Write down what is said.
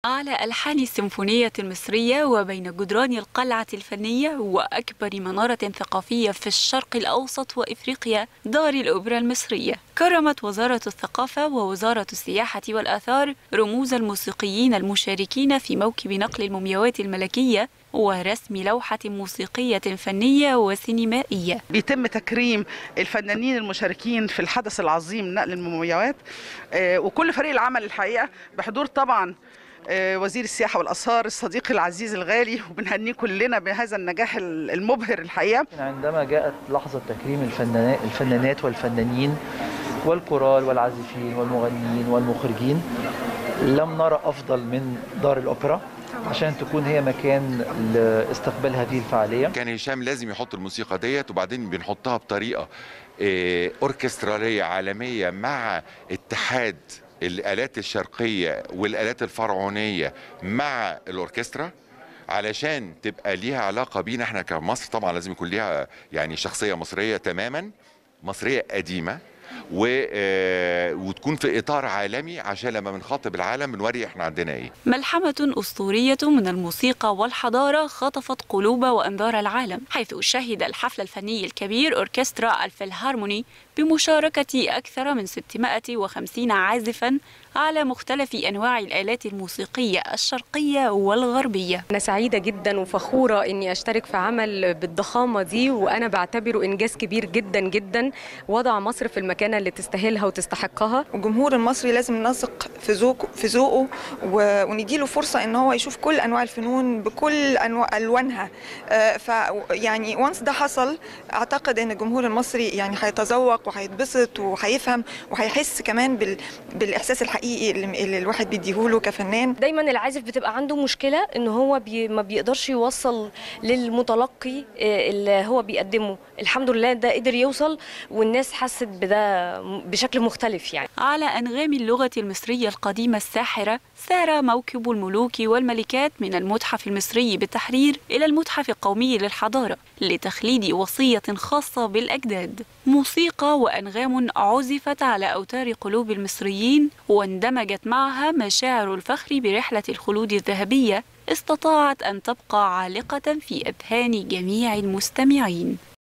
على ألحان السيمفونية المصرية وبين جدران القلعة الفنية وأكبر منارة ثقافية في الشرق الأوسط وإفريقيا دار الأوبرا المصرية كرمت وزارة الثقافة ووزارة السياحة والآثار رموز الموسيقيين المشاركين في موكب نقل المومياوات الملكية ورسم لوحة موسيقية فنية وسينمائية بيتم تكريم الفنانين المشاركين في الحدث العظيم نقل المومياوات آه، وكل فريق العمل الحقيقة بحضور طبعا آه، وزير السياحة والآثار الصديق العزيز الغالي وبنهنيه كلنا بهذا النجاح المبهر الحقيقة عندما جاءت لحظة تكريم الفنانات, الفنانات والفنانين والكورال والعازفين والمغنيين والمخرجين لم نرى أفضل من دار الأوبرا عشان تكون هي مكان لاستقبال هذه الفعاليه كان هشام لازم يحط الموسيقى ديت وبعدين بنحطها بطريقه آه، اوركستراليه عالميه مع اتحاد الالات الشرقيه والالات الفرعونيه مع الاوركسترا علشان تبقى ليها علاقه بينا احنا كمصر طبعا لازم يكون ليها يعني شخصيه مصريه تماما مصريه قديمه و... آه، وتكون في اطار عالمي عشان لما بنخاطب العالم بنوري احنا عندنا ايه ملحمة أسطورية من الموسيقى والحضارة خطفت قلوب وأنظار العالم حيث شهد الحفل الفني الكبير أوركسترا الفيلهارموني بمشاركة أكثر من 650 عازفا على مختلف أنواع الآلات الموسيقية الشرقية والغربية أنا سعيدة جدا وفخورة إني أشترك في عمل بالضخامة دي وأنا بعتبره إنجاز كبير جدا جدا وضع مصر في المكانة اللي تستاهلها وتستحقها الجمهور المصري لازم نثق في ذوقه في ذوقه ونديله فرصة إن هو يشوف كل أنواع الفنون بكل أنواع ألوانها ف يعني وانس ده حصل أعتقد إن الجمهور المصري يعني هيتذوق وهيتبسط وهيفهم وهيحس كمان بال... بالإحساس الحقيقي الحقيقي اللي الواحد بيديهوله كفنان دايما العازف بتبقى عنده مشكله ان هو بي ما بيقدرش يوصل للمتلقي آه، اللي هو بيقدمه الحمد لله ده قدر يوصل والناس حست بده بشكل مختلف يعني على انغام اللغه المصريه القديمه الساحره سار موكب الملوك والملكات من المتحف المصري بالتحرير الى المتحف القومي للحضاره لتخليد وصيه خاصه بالاجداد موسيقى وانغام عزفت على اوتار قلوب المصريين واندمجت معها مشاعر الفخر برحلة الخلود الذهبية استطاعت أن تبقى عالقة في أذهان جميع المستمعين